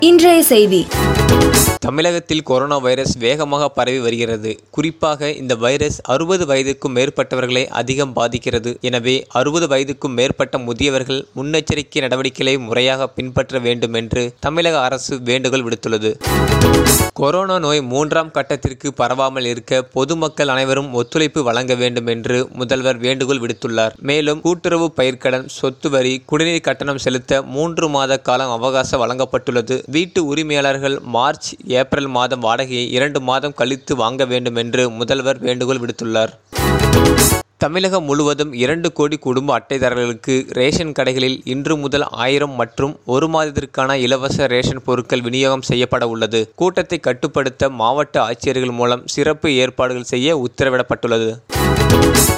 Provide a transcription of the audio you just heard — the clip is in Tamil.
இன்றைய செய்தி தமிழகத்தில் கொரோனா வைரஸ் வேகமாக பரவி வருகிறது குறிப்பாக இந்த வைரஸ் அறுபது வயதுக்கும் மேற்பட்டவர்களை அதிகம் பாதிக்கிறது எனவே அறுபது வயதுக்கும் மேற்பட்ட முதியவர்கள் முன்னெச்சரிக்கை நடவடிக்கைகளை முறையாக பின்பற்ற வேண்டும் என்று தமிழக அரசு வேண்டுகோள் விடுத்துள்ளது கொரோனா நோய் மூன்றாம் கட்டத்திற்கு பரவாமல் இருக்க பொதுமக்கள் அனைவரும் ஒத்துழைப்பு வழங்க வேண்டும் என்று முதல்வர் வேண்டுகோள் விடுத்துள்ளார் மேலும் கூட்டுறவு பயிர்க்கடன் சொத்து வரி குடிநீர் கட்டணம் செலுத்த மூன்று மாத காலம் அவகாசம் வழங்கப்பட்டுள்ளது வீட்டு உரிமையாளர்கள் மார்ச் ஏப்ரல் மாதம் வாடகையை இரண்டு மாதம் கழித்து வாங்க வேண்டும் என்று முதல்வர் வேண்டுகோள் விடுத்துள்ளார் தமிழகம் முழுவதும் இரண்டு கோடி குடும்ப அட்டைதாரர்களுக்கு ரேஷன் கடைகளில் இன்று முதல் ஆயிரம் மற்றும் ஒரு மாதத்திற்கான இலவச ரேஷன் பொருட்கள் விநியோகம் செய்யப்பட உள்ளது கூட்டத்தை கட்டுப்படுத்த மாவட்ட ஆட்சியர்கள் மூலம் சிறப்பு ஏற்பாடுகள் செய்ய உத்தரவிடப்பட்டுள்ளது